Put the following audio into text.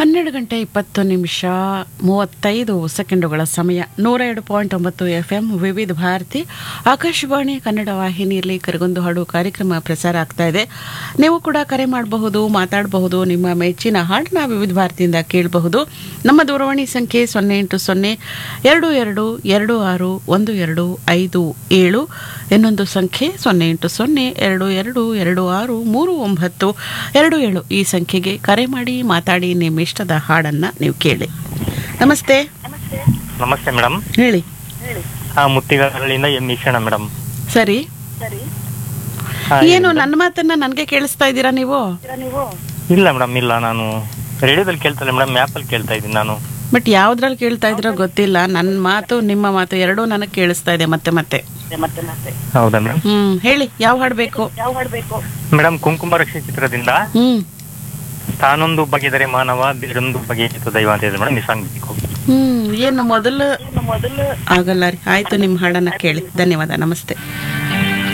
ಹನ್ನೆರಡು ಗಂಟೆ ಇಪ್ಪತ್ತು ನಿಮಿಷ ಮೂವತ್ತೈದು ಸೆಕೆಂಡುಗಳ ಸಮಯ ನೂರ ಎರಡು ಪಾಯಿಂಟ್ ಒಂಬತ್ತು ಎಫ್ ಎಂ ವಿವಿಧ ಭಾರತಿ ಆಕಾಶವಾಣಿ ಕನ್ನಡ ವಾಹಿನಿಯಲ್ಲಿ ಕರಗೊಂದು ಹಾಡು ಕಾರ್ಯಕ್ರಮ ಪ್ರಸಾರ ಆಗ್ತಾ ಇದೆ ನೀವು ಕೂಡ ಕರೆ ಮಾಡಬಹುದು ಮಾತಾಡಬಹುದು ನಿಮ್ಮ ಮೆಚ್ಚಿನ ಹಾಡನ್ನ ವಿವಿಧ ಭಾರತಿಯಿಂದ ಕೇಳಬಹುದು ನಮ್ಮ ದೂರವಾಣಿ ಸಂಖ್ಯೆ ಸೊನ್ನೆ ಎಂಟು ಸೊನ್ನೆ ಎರಡು ಎರಡು ಎರಡು ಆರು ಒಂದು ಎರಡು ಐದು ಏಳು ಇನ್ನೊಂದು ಸಂಖ್ಯೆ ಸೊನ್ನೆ ಎಂಟು ಸೊನ್ನೆ ಎರಡು ಎರಡು ಎರಡು ಆರು ಮೂರು ಒಂಬತ್ತು ಎರಡು ಏಳು ಈ ಸಂಖ್ಯೆಗೆ ಕರೆ ಮಾಡಿ ಮಾತಾಡಿ ನಿಮ್ಮ ಇಷ್ಟದ ಹಾಡನ್ನ ನೀವು ಕೇಳಿ ನಮಸ್ತೆ ನಮಸ್ತೆ ಮೇಡಮ್ ಹೇಳಿ ಆ ಮುತ್ತಿಗಳಿಂದ ಎಂ ಈಶಣ್ಣ ಮೇಡಮ್ ಸರಿ ಹಾ, ಏನು ನನ್ನ ಮಾತನ್ನ ನನಗೆ ಕೇಳಿಸ್ತಾ ಇದ್ದೀರಾ ನೀವು ಇಲ್ಲ ಮೇಡಮ್ ಇಲ್ಲ ನಾನು ರೇಡಿಯೋದಲ್ಲಿ ಕೇಳ್ತಾ ಇಲ್ಲ ಮೇಡಮ್ ಮ್ಯಾಪಲ್ಲಿ ಕೇಳ್ತಾ ಇದ್ದೀನಿ ನಾನು ಬಟ್ ಯಾವ್ದ್ರಲ್ಲಿ ಕೇಳ್ತಾ ಇದ್ರೋ ಗೊತ್ತಿಲ್ಲ ನನ್ನ ಮಾತು ನಿಮ್ಮ ಮಾತು ಎರಡೂ ನನಗೆ ಕೇಳಿಸ್ತಾ ಇದೆ ಮತ್ತೆ ಮತ್ತೆ ಹೌದಾ ಮೇಡಮ್ ಹ್ಮ್ ಹೇಳಿ ಯಾವ ಹಾಡು ಬೇಕು ಮೇಡಮ್ ಕುಂಕುಮ ರಕ್ಷೆ ಚಿತ್ರದಿಂದ ಹ್ಮ್ ತಾನೊಂದು ಬಗೆದರೆ ಮಾನವ ಬೇರೊಂದು ಬಗೆಯಿತು ದೈವ ಅಂತ ಇದೆ ಮೇಡಮ್ ಈ ಸಾಂಗ್ ಬೇಕು ಹ್ಮ್ ಏನು ಮೊದಲು ಆಗಲ್ಲ ರೀ ಆಯ್ತು ನಿಮ್ಮ ಹಾಡನ್ನ ಕೇಳಿ ಧನ್ಯವಾದ ನಮಸ್ತೆ